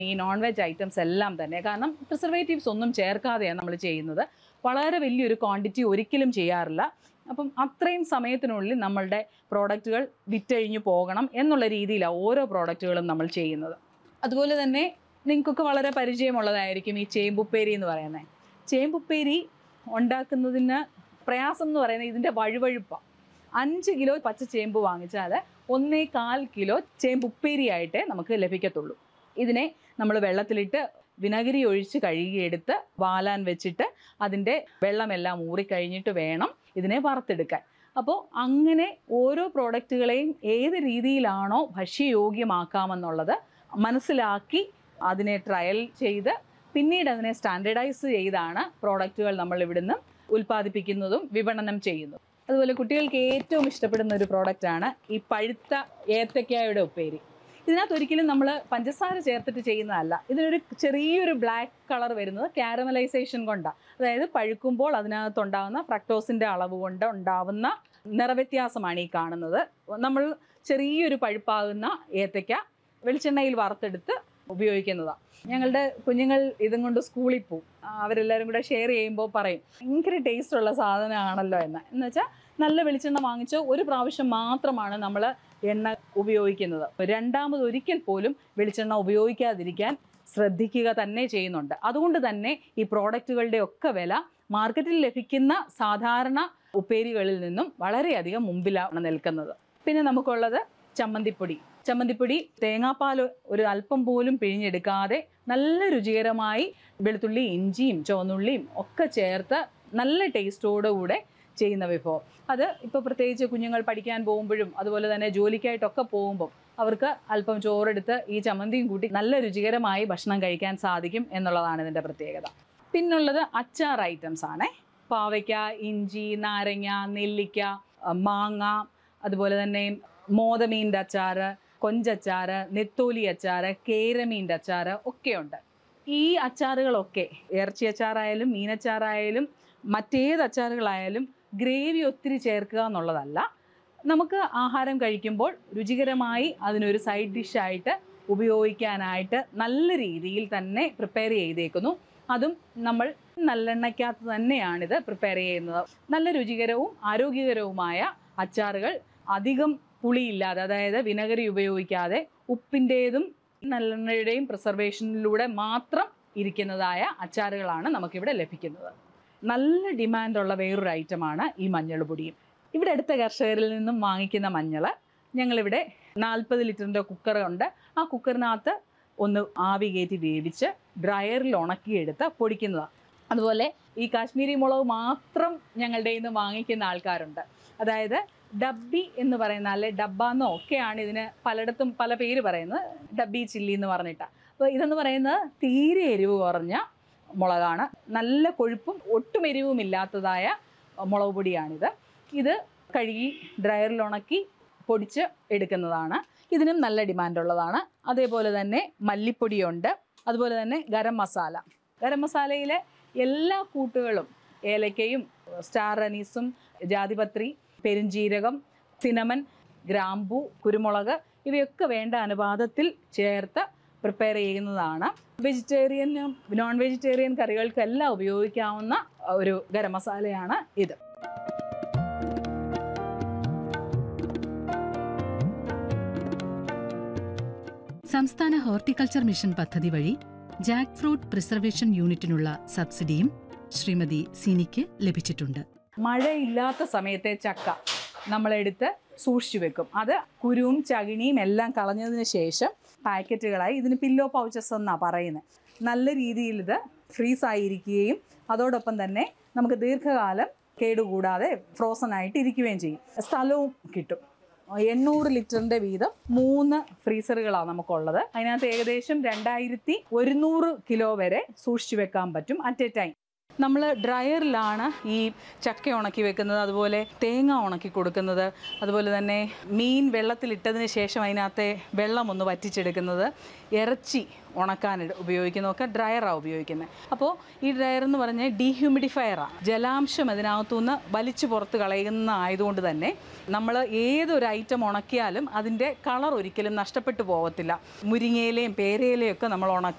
ഈ non veg items എല്ലാം തന്നെ കാരണം പ്രിസർവേറ്റീവ്സ് ഒന്നും ചേർക്കാതെയാണ് നമ്മൾ ചെയ്യുന്നത് വളരെ വലിയൊരു ക്വാണ്ടിറ്റി ഒരിക്കലും ചെയ്യാറില്ല അപ്പം അത്രയും സമയത്തിനുള്ളിൽ നമ്മളുടെ പ്രോഡക്റ്റുകൾ വിറ്റഴിഞ്ഞു പോകണം എന്നുള്ള രീതിയിലാണ് ഓരോ പ്രോഡക്റ്റുകളും നമ്മൾ ചെയ്യുന്നത് അതുപോലെ തന്നെ നിങ്ങൾക്കൊക്കെ വളരെ പരിചയമുള്ളതായിരിക്കും ഈ ചേമ്പുപ്പേരി എന്ന് പറയുന്നത് ചേമ്പുപ്പേരി ഉണ്ടാക്കുന്നതിന് പ്രയാസം എന്ന് പറയുന്നത് ഇതിൻ്റെ വഴുവഴുപ്പാണ് അഞ്ച് കിലോ പച്ച ചേമ്പ് വാങ്ങിച്ചാൽ ഒന്നേ കാൽ കിലോ ചേമ്പുപ്പേരിയായിട്ടേ നമുക്ക് ലഭിക്കത്തുള്ളൂ ഇതിനെ നമ്മൾ വെള്ളത്തിലിട്ട് വിനാഗിരി ഒഴിച്ച് കഴുകിയെടുത്ത് വാലാൻ വെച്ചിട്ട് അതിൻ്റെ വെള്ളമെല്ലാം ഊറിക്കഴിഞ്ഞിട്ട് വേണം ഇതിനെ വറുത്തെടുക്കാൻ അപ്പോൾ അങ്ങനെ ഓരോ പ്രോഡക്റ്റുകളെയും ഏത് രീതിയിലാണോ ഭക്ഷ്യയോഗ്യമാക്കാമെന്നുള്ളത് മനസ്സിലാക്കി അതിനെ ട്രയൽ ചെയ്ത് പിന്നീട് അതിനെ സ്റ്റാൻഡേർഡൈസ് ചെയ്താണ് പ്രോഡക്റ്റുകൾ നമ്മൾ ഇവിടുന്ന് ഉൽപ്പാദിപ്പിക്കുന്നതും വിപണനം ചെയ്യുന്നതും അതുപോലെ കുട്ടികൾക്ക് ഏറ്റവും ഇഷ്ടപ്പെടുന്ന ഒരു പ്രോഡക്റ്റാണ് ഈ പഴുത്ത ഏത്തക്കായുടെ ഉപ്പേരി ഇതിനകത്ത് ഒരിക്കലും നമ്മൾ പഞ്ചസാര ചേർത്തിട്ട് ചെയ്യുന്നതല്ല ഇതിനൊരു ചെറിയൊരു ബ്ലാക്ക് കളർ വരുന്നത് കാരമലൈസേഷൻ കൊണ്ടാണ് അതായത് പഴുക്കുമ്പോൾ അതിനകത്തുണ്ടാകുന്ന ഫ്രക്ടോസിൻ്റെ അളവ് കൊണ്ട് ഉണ്ടാവുന്ന നിറവ്യത്യാസമാണ് ഈ കാണുന്നത് നമ്മൾ ചെറിയൊരു പഴുപ്പാകുന്ന ഏത്തയ്ക്ക വെളിച്ചെണ്ണയിൽ വറുത്തെടുത്ത് ഉപയോഗിക്കുന്നതാണ് ഞങ്ങളുടെ കുഞ്ഞുങ്ങൾ ഇതും കൊണ്ട് സ്കൂളിൽ പോവും ആ, അവരെല്ലാവരും കൂടെ ഷെയർ ചെയ്യുമ്പോൾ പറയും ഭയങ്കര ടേസ്റ്റ് ഉള്ള സാധനമാണല്ലോ എന്ന് എന്ന് വെച്ചാൽ നല്ല വെളിച്ചെണ്ണ വാങ്ങിച്ച് ഒരു പ്രാവശ്യം മാത്രമാണ് നമ്മൾ എണ്ണ ഉപയോഗിക്കുന്നത് രണ്ടാമത് ഒരിക്കൽ പോലും വെളിച്ചെണ്ണ ഉപയോഗിക്കാതിരിക്കാൻ ശ്രദ്ധിക്കുക തന്നെ ചെയ്യുന്നുണ്ട് അതുകൊണ്ട് തന്നെ ഈ പ്രോഡക്റ്റുകളുടെ ഒക്കെ വില മാർക്കറ്റിൽ ലഭിക്കുന്ന സാധാരണ ഉപ്പേരികളിൽ നിന്നും വളരെയധികം മുമ്പിലാണ് നിൽക്കുന്നത് പിന്നെ നമുക്കുള്ളത് ചമ്മന്തിപ്പൊടി ചമ്മന്തിപ്പൊടി തേങ്ങാപ്പാൽ ഒരു അല്പം പോലും പിഴിഞ്ഞെടുക്കാതെ നല്ല രുചികരമായി വെളുത്തുള്ളി ഇഞ്ചിയും ചുവന്നുള്ളിയും ഒക്കെ ചേർത്ത് നല്ല ടേസ്റ്റോടുകൂടെ ചെയ്യുന്ന വിഭവം അത് ഇപ്പോൾ പ്രത്യേകിച്ച് കുഞ്ഞുങ്ങൾ പഠിക്കാൻ പോകുമ്പോഴും അതുപോലെ തന്നെ ജോലിക്കായിട്ടൊക്കെ പോകുമ്പോൾ അവർക്ക് അല്പം ചോറെടുത്ത് ഈ ചമ്മന്തിയും കൂട്ടി നല്ല രുചികരമായി ഭക്ഷണം കഴിക്കാൻ സാധിക്കും എന്നുള്ളതാണ് ഇതിൻ്റെ പ്രത്യേകത പിന്നുള്ളത് അച്ചാർ ഐറ്റംസ് ആണ് പാവയ്ക്ക ഇഞ്ചി നാരങ്ങ നെല്ലിക്ക അഹ് മാങ്ങ അതുപോലെ തന്നെ മോതമീൻ്റെ അച്ചാറ് കൊഞ്ചച്ചാറ് നെത്തോലി അച്ചാറ് കേരമീൻ്റെ അച്ചാറ് ഒക്കെയുണ്ട് ഈ അച്ചാറുകളൊക്കെ ഇറച്ചി അച്ചാറായാലും മീനച്ചാറായാലും മറ്റേത് അച്ചാറുകളായാലും ഗ്രേവി ഒത്തിരി ചേർക്കുക എന്നുള്ളതല്ല നമുക്ക് ആഹാരം കഴിക്കുമ്പോൾ രുചികരമായി അതിനൊരു സൈഡ് ഡിഷായിട്ട് ഉപയോഗിക്കാനായിട്ട് നല്ല രീതിയിൽ തന്നെ പ്രിപ്പയർ ചെയ്തേക്കുന്നു അതും നമ്മൾ നല്ലെണ്ണയ്ക്കകത്ത് തന്നെയാണിത് പ്രിപ്പയർ ചെയ്യുന്നത് നല്ല രുചികരവും ആരോഗ്യകരവുമായ അച്ചാറുകൾ അധികം പുളിയില്ലാതെ അതായത് വിനഗരി ഉപയോഗിക്കാതെ ഉപ്പിൻ്റേതും നല്ലെണ്ണയുടെയും പ്രിസർവേഷനിലൂടെ മാത്രം ഇരിക്കുന്നതായ അച്ചാറുകളാണ് നമുക്കിവിടെ ലഭിക്കുന്നത് നല്ല ഡിമാൻഡുള്ള വേറൊരു ഐറ്റമാണ് ഈ മഞ്ഞൾ പൊടിയും ഇവിടെ അടുത്ത കർഷകരിൽ നിന്നും വാങ്ങിക്കുന്ന മഞ്ഞൾ ഞങ്ങളിവിടെ നാൽപ്പത് ലിറ്ററിൻ്റെ കുക്കറുണ്ട് ആ കുക്കറിനകത്ത് ഒന്ന് ആവി കയറ്റി വേവിച്ച് ഡ്രയറിൽ ഉണക്കിയെടുത്ത് പൊടിക്കുന്നതാണ് അതുപോലെ ഈ കാശ്മീരി മുളക് മാത്രം ഞങ്ങളുടെ നിന്ന് വാങ്ങിക്കുന്ന ആൾക്കാരുണ്ട് അതായത് ഡബ്ബി എന്ന് പറയുന്ന അല്ലെ ഡബ്ബ എന്നോ ഒക്കെയാണ് ഇതിന് പലയിടത്തും പല പേര് പറയുന്നത് ഡബ്ബി ചില്ലി എന്ന് പറഞ്ഞിട്ടാണ് അപ്പോൾ ഇതെന്ന് പറയുന്നത് തീരെ എരിവ് കുറഞ്ഞ മുളകാണ് നല്ല കൊഴുപ്പും ഒട്ടും എരിവും ഇല്ലാത്തതായ മുളക് പൊടിയാണിത് ഇത് കഴുകി ഡ്രയറിൽ ഉണക്കി പൊടിച്ച് എടുക്കുന്നതാണ് ഇതിനും നല്ല ഡിമാൻഡുള്ളതാണ് അതേപോലെ തന്നെ മല്ലിപ്പൊടിയുണ്ട് അതുപോലെ തന്നെ ഗരം മസാല ഗരം മസാലയിലെ എല്ലാ കൂട്ടുകളും ഏലക്കയും സ്റ്റാർ അനീസും ജാതിപത്രി പെരുംജീരകം സിനമൻ ഗ്രാമ്പു കുരുമുളക് ഇവയൊക്കെ വേണ്ട അനുപാതത്തിൽ ചേർത്ത് പ്രിപ്പയർ ചെയ്യുന്നതാണ് വെജിറ്റേറിയനും നോൺ വെജിറ്റേറിയൻ കറികൾക്കെല്ലാം ഉപയോഗിക്കാവുന്ന ഒരു ഗരം മസാലയാണ് ഇത് സംസ്ഥാന ഹോർട്ടിക്കൾച്ചർ മിഷൻ പദ്ധതി വഴി ജാക്ക് ഫ്രൂട്ട് പ്രിസർവേഷൻ യൂണിറ്റിനുള്ള സബ്സിഡിയും ശ്രീമതി സിനിക്ക് ലഭിച്ചിട്ടുണ്ട് മഴയില്ലാത്ത സമയത്തെ ചക്ക നമ്മളെടുത്ത് സൂക്ഷിച്ചു വെക്കും അത് കുരുവും ചകിണിയും എല്ലാം കളഞ്ഞതിന് ശേഷം പാക്കറ്റുകളായി ഇതിന് പില്ലോ പൗച്ചസ് എന്നാണ് പറയുന്നത് നല്ല രീതിയിൽ ഇത് ഫ്രീസ് ആയിരിക്കുകയും അതോടൊപ്പം തന്നെ നമുക്ക് ദീർഘകാലം കേടുകൂടാതെ ഫ്രോസൺ ആയിട്ട് ഇരിക്കുകയും ചെയ്യും സ്ഥലവും കിട്ടും എണ്ണൂറ് ലിറ്ററിന്റെ വീതം മൂന്ന് ഫ്രീസറുകളാണ് നമുക്കുള്ളത് അതിനകത്ത് ഏകദേശം രണ്ടായിരത്തി ഒരുന്നൂറ് കിലോ വരെ സൂക്ഷിച്ചു വെക്കാൻ പറ്റും അറ്റ് എ ടൈം നമ്മൾ ഡ്രയറിലാണ് ഈ ചക്ക ഉണക്കി വെക്കുന്നത് അതുപോലെ തേങ്ങ ഉണക്കി കൊടുക്കുന്നത് അതുപോലെ തന്നെ മീൻ വെള്ളത്തിലിട്ടതിന് ശേഷം അതിനകത്തെ വെള്ളം ഒന്ന് വറ്റിച്ചെടുക്കുന്നത് ഇറച്ചി ഉണക്കാൻ ഇട- ഉപയോഗിക്കുന്നതൊക്കെ ഡ്രയറാണ് ഉപയോഗിക്കുന്നത് അപ്പോൾ ഈ ഡ്രയർ എന്ന് പറഞ്ഞാൽ ഡീഹ്യൂമിഡിഫയറാണ് ജലാംശം അതിനകത്തുനിന്ന് വലിച്ചു പുറത്ത് കളയുന്ന ആയതുകൊണ്ട് തന്നെ നമ്മൾ ഏതൊരു ഐറ്റം ഉണക്കിയാലും അതിൻ്റെ കളർ ഒരിക്കലും നഷ്ടപ്പെട്ടു പോകത്തില്ല മുരിങ്ങയിലയും പേരയിലയും ഒക്കെ നമ്മൾ ഉണക്കി